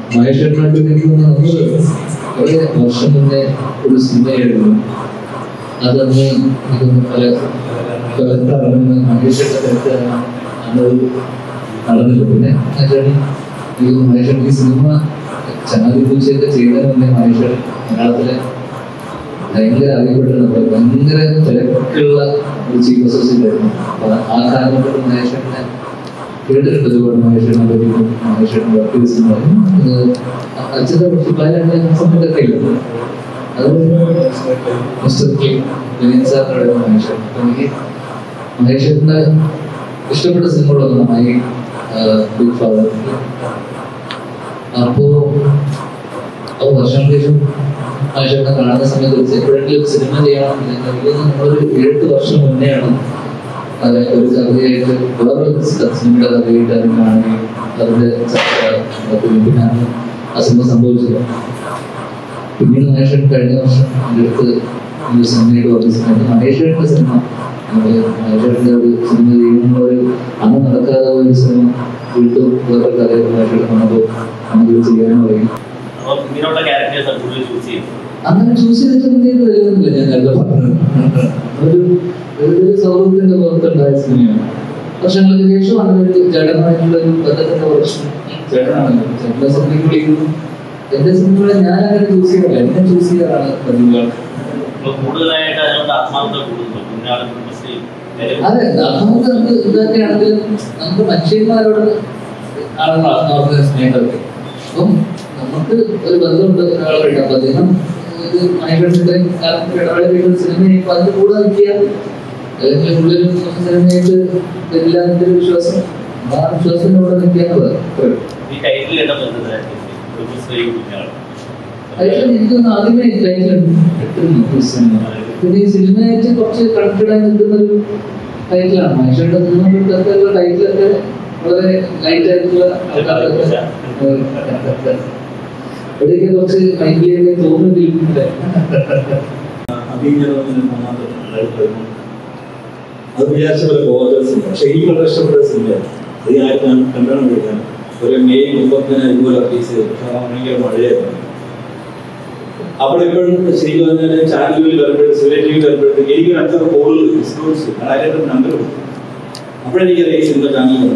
മഹേഷേട്ടനായിട്ട് എനിക്ക് തോന്നുന്നു നമ്മള് കുറെ വർഷം മുന്നേ ഒരു സിനിമയായിരുന്നു അതന്ന് എനിക്കൊന്ന് പല സ്ഥലത്താണെന്ന് മഹേഷേട്ടൻ്റെ അന്ന് നടന്നില്ല പിന്നെ അതിലാണ് ഈ മഹേഷേട്ടൻ ഈ സിനിമ ചാതി പൂച്ചയൊക്കെ ചെയ്യുന്നതിന് മുന്നേ മഹേഷേട്ടൻ മലയാളത്തിലെ ഭയങ്കര അറിയപ്പെട്ടിരുന്നത് ഭയങ്കര തിരക്കുള്ള ഒരു ചീഫ് അസോസിയേറ്റ് ആയിരുന്നു അപ്പൊ ആ കാലഘട്ടത്തിൽ മഹേഷേട്ടനെ കേട്ടിട്ടുണ്ട് ഒരുപാട് മഹേഷേട്ടനെ പറ്റി മഹേഷേട്ടൻ വർക്ക് ചെയ്ത സിനിമ അച്ഛൻ്റെ പതിനെട്ട് സമയത്തൊക്കെ ഇല്ല അത് മിസ്റ്റർ കെ വിനീത് സാറിനോട് മഹേഷേട്ടൻ അപ്പൊ എനിക്ക് മഹേഷേട്ടൻ്റെ ഇഷ്ടപ്പെട്ട സിനിമകളൊന്നും മൈ ബിഗ് ഫാദർ അപ്പോ അത് വർഷങ്ങൾക്ക് ശേഷം മഹേഷേട്ടനെ കാണുന്ന സമയത്ത് വെച്ച് എപ്പോഴെങ്കിലും ഒരു സിനിമ ചെയ്യണം എന്ന് എനിക്ക് തോന്നുന്നു നമ്മളൊരു ഏഴെട്ട് വർഷം മുന്നെയാണ് അതെ ഒരു കഥയായിട്ട് വേറെ സിനിമയുടെ കഥയായിട്ട് അത് കാണുകയും അതിന്റെ ചർച്ച നടത്തുകയും പിന്നെ ആണ് ആ സിനിമ സംഭവിച്ചത് പിന്നീട് മഹേഷൻ കഴിഞ്ഞ വർഷം എൻ്റെ അടുത്ത് ഒരു സിനിമയുടെ വന്ന സമയത്ത് മഹേഷേട്ടൻ്റെ സിനിമ നമ്മള് മഹേഷേട്ടൻ്റെ ഒരു സിനിമ ചെയ്യുന്ന ഒരു അന്ന് നടക്കാതെ പോയ ഒരു സിനിമ വീണ്ടും വേറെ കഥയൊക്കെ മഹേഷേട്ടൻ വന്നപ്പോൾ നമുക്ക് ചെയ്യാൻ പറയും അപ്പൊ ഇങ്ങനെയുള്ള ക്യാരക്ടേഴ്സ് കൂടുതൽ ചൂസ് ചെയ്യും അങ്ങനെ ചൂസ് ചെയ്തിട്ടൊന്നും ചെയ്ത് വരുന്നില്ല ഞാൻ നേരത്തെ പറഞ്ഞത് ഒരു ഒരു സൗഹൃദത്തിന്റെ പുറത്തുണ്ടായ സിനിമയാണ് വർഷങ്ങൾക്ക് ശേഷം അങ്ങനെ ഒരു ജഡമായിട്ടുള്ള ഒരു ബന്ധത്തിന്റെ പ്രശ്നം ജഡമാണല്ലോ ചേട്ടന്റെ സിനിമയ്ക്ക് വിളിക്കുന്നു എന്റെ സിനിമകളെ ഞാൻ അങ്ങനെ ചൂസ് ചെയ്യാറില്ല എന്നെ ചൂസ് ചെയ്യാറാണ് പതിവുകൾ അപ്പൊ കൂടുതലായിട്ട് അതിനോട് ആത്മാർത്ഥത കൂടുന്നു കുഞ്ഞാട് കുടുംബശ്രീ കാര്യം അതെ നമുക്ക് നമുക്ക് ഇതൊക്കെയാണെങ്കിലും നമുക്ക് മനുഷ്യന്മാരോട് ആണല്ലോ ആത്മാർത്ഥത സ്നേഹമൊക്കെ അപ്പം നമുക്ക് ഒരു ബന്ധമുണ്ട് ഒരാളായിട്ട് അപ്പൊ അദ്ദേഹം ഇത് മൈഗ്രേഷന്റെ കാലത്ത് ഇടവേളയിൽ ഒരു സിനിമ ചെയ്യുമ്പോൾ അതിന്റെ കൂടെ നിൽക്കുക അല്ലെങ്കിൽ ഉള്ളിൽ സിനിമയായിട്ട് വരില്ല എന്നൊരു വിശ്വാസം ആ വിശ്വാസത്തിന്റെ കൂടെ നിൽക്കുക എന്നുള്ളത് ഈ ടൈറ്റിൽ കേട്ടപ്പോൾ എന്താ കുടുംബശ്രീ കുഞ്ഞാട് അതിൽ എനിക്കൊന്ന് ആദ്യമേ ടൈറ്റിൽ ഇട്ടിരുന്നു ഈ സിനിമ പിന്നെ ഈ സിനിമയായിട്ട് കുറച്ച് കണക്റ്റഡ് ആയി നിൽക്കുന്ന ഒരു ടൈറ്റിലാണ് മനുഷ്യരുടെ സിനിമകൾക്കൊക്കെ ടൈറ്റിലൊക്കെ വളരെ ലൈറ്റ് ആയിട്ടുള്ള ആൾക്കാരൊക്കെ ഇവിടെയൊക്കെ കുറച്ച് മൈൻഡിലേക്ക് തോന്നുന്നില്ല അഭിനയത്തിന് മൂന്നാമത്തെ പിള്ളേർക്ക് വരുന്നു. അത് വിചാരിച്ച പോലെ പോകാത്ത സിനിമ പക്ഷെ ഈ വളരെ ഇഷ്ടപ്പെട്ട സിനിമയാണ് അത് ഞാൻ കല്യാണം കഴിക്കാൻ ഒരു മെയ് മുപ്പത്തിന് ഇതുപോലെ ഫീസ് ചെയ്തു പക്ഷെ ആ ഭയങ്കര മഴയായിരുന്നു അപ്പോൾ ഇപ്പോഴും ശരിക്കും പറഞ്ഞാൽ ചാനലുകളിൽ വരുമ്പോഴും സിവിലെ ടി വി വരുമ്പോഴത്തേക്ക് എനിക്ക് അടുത്ത കോളുകൾ ഡിസ്കൗണ്ട്സ് ആയിരം നമ്പർ കൊടുത്തു അപ്പോഴെനിക്കറിയാം ഈ സിനിമ ചാനലിൽ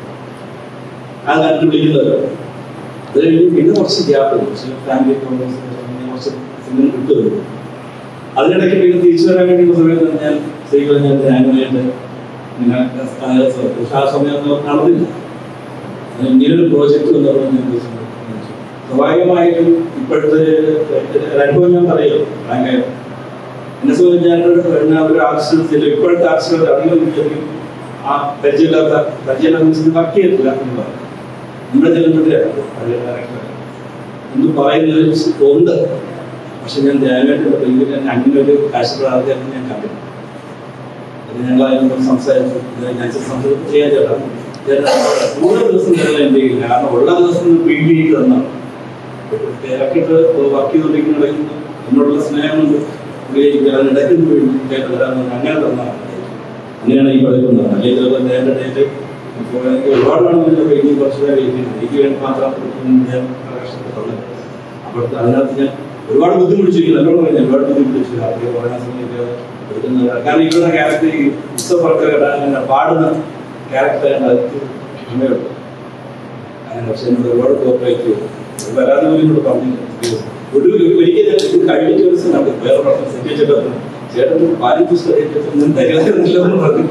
ആ കണ്ടു വിളിക്കുന്നവരോ അത് കഴിഞ്ഞ് പിന്നെ കുറച്ച് ഗ്യാപ്പ് കുറച്ച് ഫാമിലി പ്രോബ്ലംസ് കുറച്ച് സിനിമ കിട്ടുമല്ലോ അതിനിടയ്ക്ക് പിന്നെ തിരിച്ചു വരാൻ വേണ്ടിയുള്ള സമയത്ത് ഞാൻ ശരിക്കും പറഞ്ഞാൽ ഞാനുമായിട്ട് ഇങ്ങനെ പക്ഷെ ആ സമയമൊന്നും നടന്നില്ല അത് ഇങ്ങനൊരു പ്രോജക്റ്റ് വന്നപ്പോൾ ഞാൻ വിചാരിച്ചു, സ്വാഭാവികമായിട്ടും ഇപ്പോഴത്തെ ഒരു അനുഭവം ഞാൻ പറയുമോ ഭയങ്കര എന്നെ സംബന്ധിച്ച് ഞാനൊരു പിന്നെ ഒരു ആർട്ടിസ്റ്റ് ഇപ്പോഴത്തെ ആർട്ടിസ്റ്റുകൾ അധികം വിചാരിക്കും ആ പരിചയമില്ലാത്ത പരിചയമില്ലാത്ത വർക്ക് ചെയ്തിട്ടില്ല എന്ന് പറയും നമ്മുടെ ചെല്ലുമ്പോഴേ പഴയ ഡയറക്ടർ എന്ത് പറയുന്നത് ഉണ്ട് പക്ഷെ ഞാൻ ധ്യാനമായിട്ട് ഭയങ്കര അങ്ങനെ ഒരു കാഴ്ചപ്പാടാദ്യം ഞാൻ കണ്ടു അത് ഞങ്ങൾ അതിനോട് സംസാരിച്ചു ഇത് ഞാൻ സംസാരിച്ചു ചെയ്യാൻ ചേട്ടാ ചേട്ടാ കൂടുതൽ ദിവസം ഞങ്ങൾ എന്ത് ചെയ്യില്ല കാരണം ഉള്ള ദിവസം ഫീൽ ചെയ്ത് തന്നാണ് ഡയറക്ടർ വർക്ക് ചെയ്തുകൊണ്ടിരിക്കുന്ന എന്നോടുള്ള സ്നേഹം കൊണ്ട് ഉപയോഗിക്കുക അതിനിടയ്ക്ക് ചേട്ടാ തരാമെന്ന് പറഞ്ഞ് അങ്ങനെ തന്നാണ് അങ്ങനെയാണ് ഈ പഠിക്കുന്നത് അല്ലെങ്കിൽ ചിലപ്പോൾ നേരത്തെ ഡേറ്റ് ഇപ്പോൾ എനിക്ക് ഒരുപാട് വേണമെന്നില്ല ഇനി കുറച്ച് നേരം ഇരിക്കുന്നു. എനിക്ക് വേണ്ടി മാത്രം ഞാൻ കഷ്ടപ്പെട്ടുള്ളത് അപ്പോൾ അതിനകത്ത് ഞാൻ ഒരുപാട് ബുദ്ധിമുട്ടിച്ചിരിക്കുന്നു എന്നോട് പറഞ്ഞു ഒരുപാട് ബുദ്ധിമുട്ടിച്ചു രാത്രി പറയാൻ സമയത്ത് എടുക്കുന്നത് കാരണം ഇവിടെ ക്യാരക്ടർ ഈ ഉത്സവപ്രവർത്തകർ അങ്ങനെ പാടുന്ന ക്യാരക്ടർ അമ്മയുള്ളൂ അങ്ങനെ പക്ഷെ എന്നോട് ഒരുപാട് കോപ്പറേറ്റ് ചെയ്തു ഒരു വരാതെ പോലും എന്നോട് പറഞ്ഞില്ല ഒടുവിൽ ഒരിക്കൽ ഞാൻ ഇത് കഴിഞ്ഞിട്ട് ഒരു ദിവസം കണ്ടു വേറെ പ്രശ്നം സെറ്റ് വെച്ചിട്ട് ചേട്ടൻ പാലി പുസ്തകം തരുന്നില്ല എന്ന് പറഞ്ഞു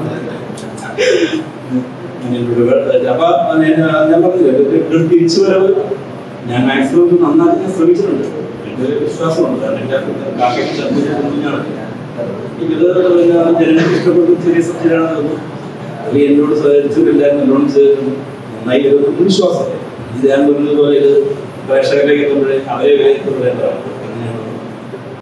ഞാൻ എന്നോട് വേണ്ട- അപ്പൊ ഞാൻ ഞാൻ പറഞ്ഞില്ലേ ഒരു തിരിച്ചു വരവ് ഞാൻ മാക്സിമം ഒന്ന് നന്നാക്കി ഞാൻ ശ്രമിച്ചിട്ടുണ്ട് എന്റെ ഒരു വിശ്വാസമുണ്ട് കാരണം എന്റെ കാക്കയ്ക്ക് ശബ്ദം കുഞ്ഞാണ് ഇത് പിന്നെ ജനങ്ങൾക്ക് ഇഷ്ടപ്പെട്ട ചെറിയ സബ്ജക്റ്റാണ് അത് എന്നോട് സഹകരിച്ചിട്ടില്ലായിരുന്നു നല്ലോണം ചെയ്തിട്ടുണ്ട് നന്നായി ഒരു വിശ്വാസം ഇത് ഞാൻ പറഞ്ഞതുപോലെ ഇത് പ്രേക്ഷകരിലേക്ക് എത്തുമ്പോഴേ അവരെ എത്തുമ്പോഴേ